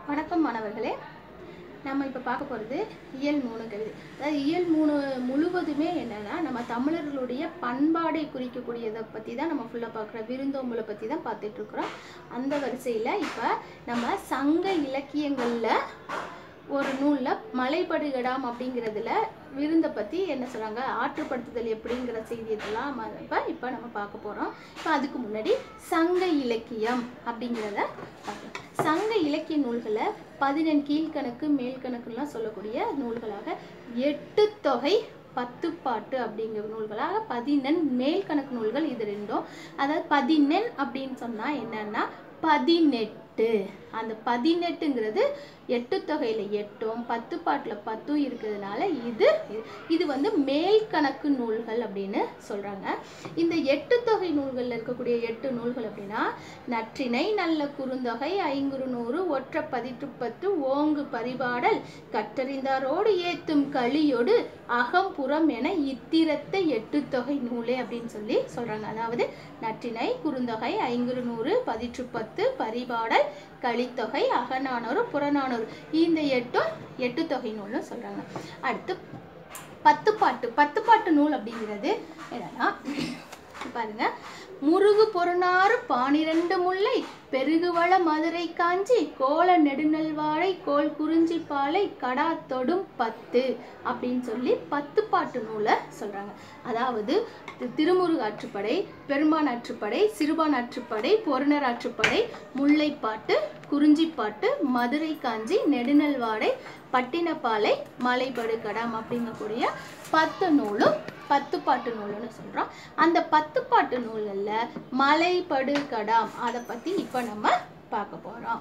வணக்கம் மாணவர்களே நம்ம இப்போ பார்க்க போகிறது இயல் மூணு கவிதை அதாவது இயல் மூணு முழுவதுமே என்னன்னா நம்ம தமிழர்களுடைய பண்பாடை குறிக்கக்கூடியதை பற்றி தான் நம்ம ஃபுல்லாக பார்க்குறோம் விருந்தோம்பலை பற்றி தான் பார்த்துட்டு இருக்கிறோம் அந்த வரிசையில் இப்போ நம்ம சங்க இலக்கியங்களில் ஒரு நூலில் மலைப்படுகடாம் அப்படிங்கிறதுல விருந்தை பற்றி என்ன சொல்கிறாங்க ஆற்றுப்படுத்துதல் எப்படிங்கிற செய்தியெல்லாம் இப்போ இப்போ நம்ம பார்க்க போகிறோம் இப்போ அதுக்கு முன்னாடி சங்க இலக்கியம் அப்படிங்கிறத பார்க்கலாம் சங்க இலக்கிய நூல்களை பதினெண் கீழ்கணக்கு மேல்கணக்குலாம் சொல்லக்கூடிய நூல்களாக எட்டு தொகை பத்து பாட்டு அப்படிங்கிற நூல்களாக பதினெண் மேல்கணக்கு நூல்கள் இது ரெண்டும் அதாவது பதினெண் அப்படின்னு சொன்னால் என்னன்னா பதினெட்டு அந்த பதினெட்டுங்கிறது எட்டு தொகையில் எட்டும் பத்து பாட்டில் பத்தும் இருக்கிறதுனால இது இது வந்து மேல் கணக்கு நூல்கள் அப்படின்னு சொல்கிறாங்க இந்த எட்டு தொகை நூல்களில் இருக்கக்கூடிய எட்டு நூல்கள் அப்படின்னா நற்றினை நல்ல குறுந்தொகை ஐங்குறு நூறு ஒற்ற பதிற்று பத்து ஓங்கு பரிபாடல் கற்றறிந்தாரோடு ஏத்தும் களியொடு அகம் புறம் என இத்திரத்த எட்டு தொகை நூலே அப்படின்னு சொல்லி சொல்கிறாங்க அதாவது நற்றினை குறுந்தொகை ஐங்குறு நூறு பதிற்று பத்து பரிபாடல் கலித்தொகை அகநானூறு புறநானூறு இந்த எட்டும் எட்டு தொகை நூல்னு சொல்கிறாங்க அடுத்து பத்து பாட்டு பத்து பாட்டு நூல் அப்படிங்கிறது என்னன்னா பாருங்க முருகு பொருணாறு பானிரண்டு முல்லை பெருகுவள மதுரை காஞ்சி கோல நெடுநல்வாழை கோல் குறிஞ்சி பாலை கடா தொடும் பத்து அப்படின்னு சொல்லி பத்து பாட்டு நூலை சொல்றாங்க அதாவது தி- திருமுருகு ஆற்றுப்படை பெருமான் ஆற்றுப்படை சிறுபான் ஆற்றுப்படை பொருணர் ஆற்றுப்படை முல்லைப்பாட்டு குறிஞ்சிப்பாட்டு மதுரை காஞ்சி நெடுநல்வாடை பட்டினப்பாலை மலைபடு கடாம் அப்படிங்கக்கூடிய பத்து நூலும் பத்து பாட்டு நூலுன்னு சொல்கிறோம் அந்த பத்து பாட்டு நூல்களில் மலைபடு கடாம் அதை பற்றி இப்போ நம்ம பார்க்க போகிறோம்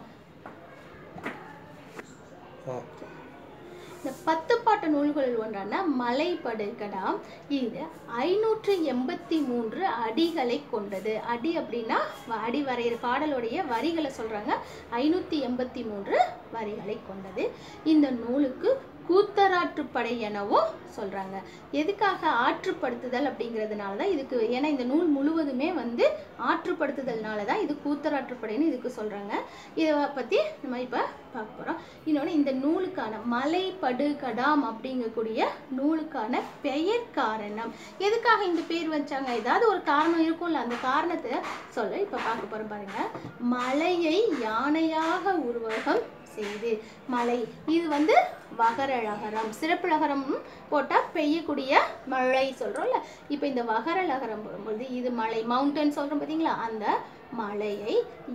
இந்த பத்து பாட்டு நூல்களில் ஒன்றான மலைபடு கடாம் இது ஐநூற்று எண்பத்தி மூன்று அடிகளை கொண்டது அடி அப்படின்னா வ- அடி வரைகிற பாடலுடைய வரிகளை சொல்றாங்க ஐநூற்றி எண்பத்தி மூன்று வரிகளை கொண்டது இந்த நூலுக்கு கூத்தராற்றுப்படை எனவும் சொல்றாங்க எதுக்காக ஆற்றுப்படுத்துதல் அப்படிங்கிறதுனால தான் இதுக்கு ஏன்னா இந்த நூல் முழுவதுமே வந்து ஆற்றுப்படுத்துதல்னால தான் இது கூத்தராற்றுப்படைன்னு இதுக்கு சொல்றாங்க இதை பற்றி நம்ம இப்போ பார்க்க போகிறோம் இன்னொன்று இந்த நூலுக்கான மலைப்படு கடாம் அப்படிங்கக்கூடிய நூலுக்கான பெயர் காரணம் எதுக்காக இந்த பேர் வச்சாங்க ஏதாவது ஒரு காரணம் இருக்கும்ல அந்த காரணத்தை சொல்ல இப்போ பார்க்க போகிறோம் பாருங்க மலையை யானையாக உருவகம் செய்து மலை இது வந்து வகரழகரம் சிறப்புலகரம் போட்டால் பெய்யக்கூடிய மழை சொல்கிறோம்ல இப்போ இந்த வகரழகரம் போடும்போது இது மலை மவுண்டன் சொல்கிறோம் பார்த்தீங்களா அந்த மலையை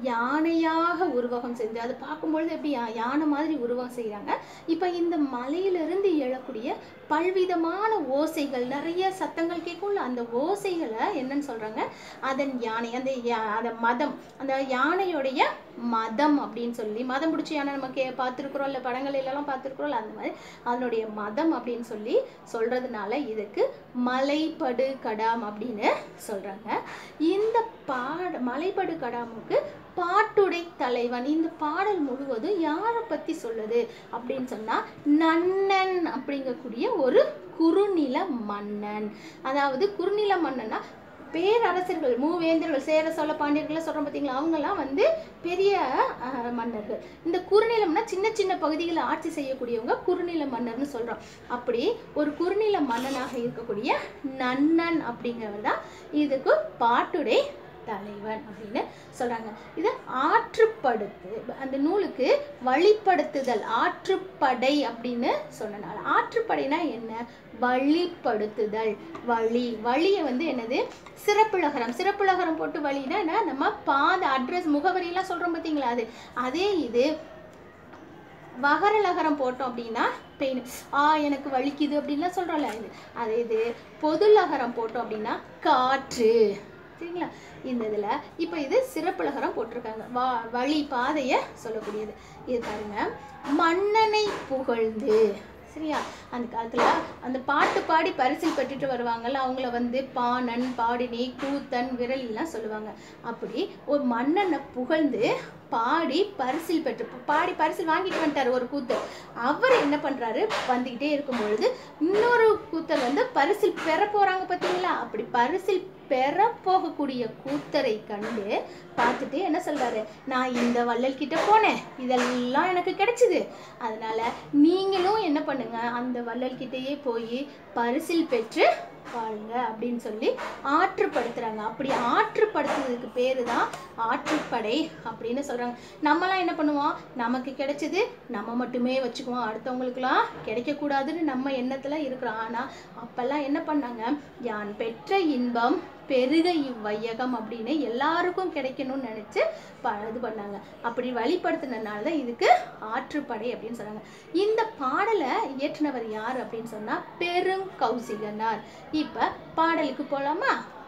யானையாக உருவகம் செஞ்சு அது பார்க்கும்பொழுது எப்படி யா- யானை மாதிரி உருவகம் செய்கிறாங்க இப்போ இந்த மலையிலிருந்து எழக்கூடிய பல்விதமான ஓசைகள் நிறைய சத்தங்கள் கேட்கும்ல அந்த ஓசைகளை என்னன்னு சொல்கிறாங்க அதன் யானை அந்த யா- அந்த மதம் அந்த யானையுடைய மதம் அப்படின்னு சொல்லி மதம் பிடிச்ச யானை நம்ம கே பார்த்துருக்குறோம்ல படங்கள் எல்லாம் பார்த்துருக்குறோம்ல அந்த மாதிரி அதனுடைய மதம் அப்படின்னு சொல்லி சொல்றதுனால இதுக்கு மலைப்படு கடாம் அப்படின்னு சொல்றாங்க இந்த பாட மலைப்படு கடாமுக்கு பாட்டுடை தலைவன் இந்த பாடல் முழுவதும் யாரை பத்தி சொல்லுது அப்படின்னு சொன்னா நன்னன் அப்படிங்கக்கூடிய ஒரு குறுநில மன்னன் அதாவது குறுநில மன்னன்னா பேரரசர்கள் மூவேந்தர்கள் சேர சோழ பாண்டியர்கள் சொல்கிறோம் பார்த்தீங்களா அவங்கெல்லாம் வந்து பெரிய அஹ், மன்னர்கள் இந்த குறுநிலம்னா சின்ன சின்ன பகுதிகளை ஆட்சி செய்யக்கூடியவங்க குறுநில மன்னர்னு சொல்கிறோம் அப்படி ஒரு குறுநில மன்னனாக இருக்கக்கூடிய நன்னன் அப்படிங்கிறவர் தான் இதுக்கு பாட்டுடை தலைவன் அப்படின்னு சொல்றாங்க இது ஆற்றுப்படுத்து அந்த நூலுக்கு வழிப்படுத்துதல் ஆற்றுப்படை அப்படின்னு சொன்னனால ஆற்றுப்படைனா என்ன வழிப்படுத்துதல் வழி வழியை வந்து என்னது சிறப்புலகரம் சிறப்புலகரம் போட்டு வழினா என்ன நம்ம பாத அட்ரஸ் முகவரியெல்லாம் சொல்றோம் பார்த்தீங்களா அது அதே இது வகரலகரம் போட்டோம் அப்படின்னா பெயின் ஆ எனக்கு வலிக்குது அப்படின்லாம் சொல்கிறோம்ல இது அதே இது பொதுலகரம் போட்டோம் அப்படின்னா காற்று சரிங்களா இந்த இதில் இப்போ இது சிறப்புலகரம் போட்டிருக்காங்க வா வழி பாதையை சொல்லக்கூடியது இது பாருங்க மன்னனை புகழ்ந்து சரியா அந்த காலத்தில் அந்த பாட்டு பாடி பரிசில் பெற்றுட்டு வருவாங்கல்ல அவங்கள வந்து பாணன் பாடினி கூத்தன் விரலிலாம் சொல்லுவாங்க அப்படி ஒரு மன்னனை புகழ்ந்து பாடி பரிசில் பெற்று பாடி பரிசில் வாங்கிட்டு வந்துட்டாரு ஒரு கூத்தர் அவர் என்ன பண்றாரு வந்துக்கிட்டே இருக்கும் பொழுது இன்னொரு கூத்தர் வந்து பரிசில் பெற போறாங்க பார்த்தீங்களா அப்படி பரிசில் பெற போகக்கூடிய கூத்தரை கண்டு பார்த்துட்டு என்ன சொல்றாரு நான் இந்த வள்ளல் கிட்ட போனேன் இதெல்லாம் எனக்கு கிடைச்சிது அதனால நீங்களும் என்ன பண்ணுங்க அந்த வள்ளல் கிட்டயே போய் பரிசில் பெற்று பாருங்க அப்படின்னு சொல்லி ஆற்றுப்படுத்துறாங்க அப்படி ஆற்றுப்படுத்துறதுக்கு பேரு தான் ஆற்றுப்படை அப்படின்னு சொல்றாங்க நம்மலாம் என்ன பண்ணுவோம் நமக்கு கிடைச்சது நம்ம மட்டுமே வச்சுக்குவோம் அடுத்தவங்களுக்குலாம் கிடைக்கக்கூடாதுன்னு நம்ம எண்ணத்துல இருக்கிறோம் ஆனா அப்பெல்லாம் என்ன பண்ணாங்க யான் பெற்ற இன்பம் பெருக இவ்வையகம் அப்படின்னு எல்லாருக்கும் கிடைக்கணும்னு நினைச்சு ப- இது பண்ணாங்க அப்படி வழிபடுத்தினதுனால தான் இதுக்கு ஆற்றுப்படை அப்படின்னு சொன்னாங்க இந்த பாடலை இயற்றினவர் யார் அப்படின்னு சொன்னா பெருங்கௌசிகனார் இப்ப பாடலுக்கு போலாமா